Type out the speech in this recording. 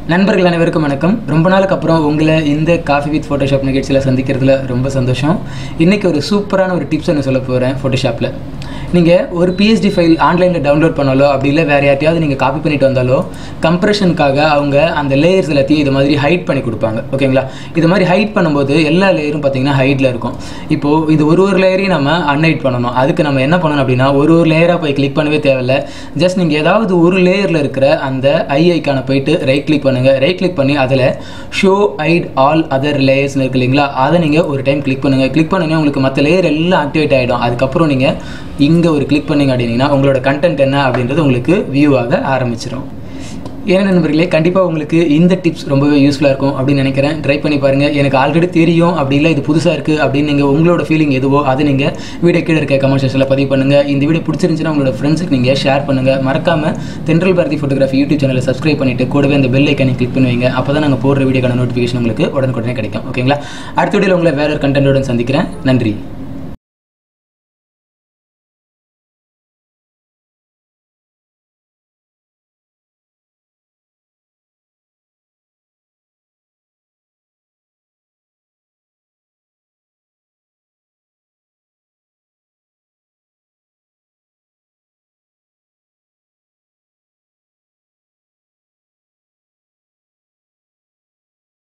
நண்பர்கள் அனைவருக்கும் வணக்கம் ரொம்ப நாளுக்கு அப்புறம் உங்களை இந்த காஃபி வித் ஃபோட்டோஷாப் நிகழ்ச்சியில் சந்திக்கிறதுல ரொம்ப சந்தோஷம் இன்றைக்கி ஒரு சூப்பரான ஒரு டிப்ஸ் ஒன்று சொல்ல போகிறேன் ஃபோட்டோஷாப்பில் நீங்கள் ஒரு பிஎஸ்டி ஃபைல் ஆன்லைனில் டவுன்லோட் பண்ணாலோ அப்படி இல்லை வேறு யார்ட்டையாவது நீங்கள் காப்பி பண்ணிட்டு வந்தாலோ கம்ப்ரெஷனுக்காக அவங்க அந்த லேயர்ஸ் எல்லாத்தையும் இது மாதிரி ஹைட் பண்ணி கொடுப்பாங்க ஓகேங்களா இது மாதிரி ஹைட் பண்ணும்போது எல்லா லேயரும் பார்த்தீங்கன்னா ஹைட்டில் இருக்கும் இப்போது இது ஒரு ஒரு லேயரையும் நம்ம அன்ஹைட் பண்ணணும் அதுக்கு நம்ம என்ன பண்ணணும் அப்படின்னா ஒரு ஒரு லேயராக போய் கிளிக் பண்ணவே தேவையில்ல ஜஸ்ட் நீங்கள் ஏதாவது ஒரு லேயரில் இருக்கிற அந்த ஐ ஐக்கான போயிட்டு ரைட் கிளிக் பண்ணுங்கள் ரைட் கிளிக் பண்ணி அதில் ஷோ ஐட் ஆல் அதர் லேயர்ஸ்னு இருக்கு இல்லைங்களா அதை நீங்கள் ஒரு டைம் கிளிக் பண்ணுங்கள் கிளிக் பண்ணனே உங்களுக்கு மற்ற லேயர் எல்லாம் ஆக்டிவேட் ஆகிடும் அதுக்கப்புறம் நீங்கள் இங்கே ஒரு கிளிக் பண்ணிங்க அப்படின்னீங்கன்னா உங்களோட கண்டென்ட் என்ன அப்படின்றது உங்களுக்கு வியூ ஆக ஆரம்பிச்சிடும் ஏன்னா நண்பர்களே கண்டிப்பாக உங்களுக்கு இந்த டிப்ஸ் ரொம்பவே யூஸ்ஃபுல்லாக இருக்கும் அப்படின்னு நினைக்கிறேன் ட்ரை பண்ணி பாருங்கள் எனக்கு ஆல்ரெடி தெரியும் அப்படி இல்லை இது புதுசாக இருக்குது அப்படின்னு நீங்கள் உங்களோட ஃபீலிங் எதுவோ அதை நீங்கள் வீடியோ கீழே இருக்க கமெண்ட் செக்ஷனில் பதிவு பண்ணுங்கள் இந்த வீடியோ பிடிச்சிருந்துச்சுன்னா உங்களோட ஃப்ரெண்ட்ஸுக்கு நீங்கள் ஷேர் பண்ணுங்கள் மறக்காமல் தென்றல் பாரதி ஃபோட்டோகிராஃபி யூடியூப் சேனலை சப்ஸ்கிரைப் பண்ணிட்டு கூடவே அந்த பெல் ஐக்கனை கிளிக் பண்ணுவீங்க அப்போ தான் நாங்கள் போடுற வீடியோக்கான நோட்டிஃபிகேஷன் உங்களுக்கு உடனுக்குடனே கிடைக்கும் ஓகேங்களா அடுத்த வீடியோவில் உங்களை வேற ஒரு கண்டென்ட்டோட சந்திக்கிறேன் நன்றி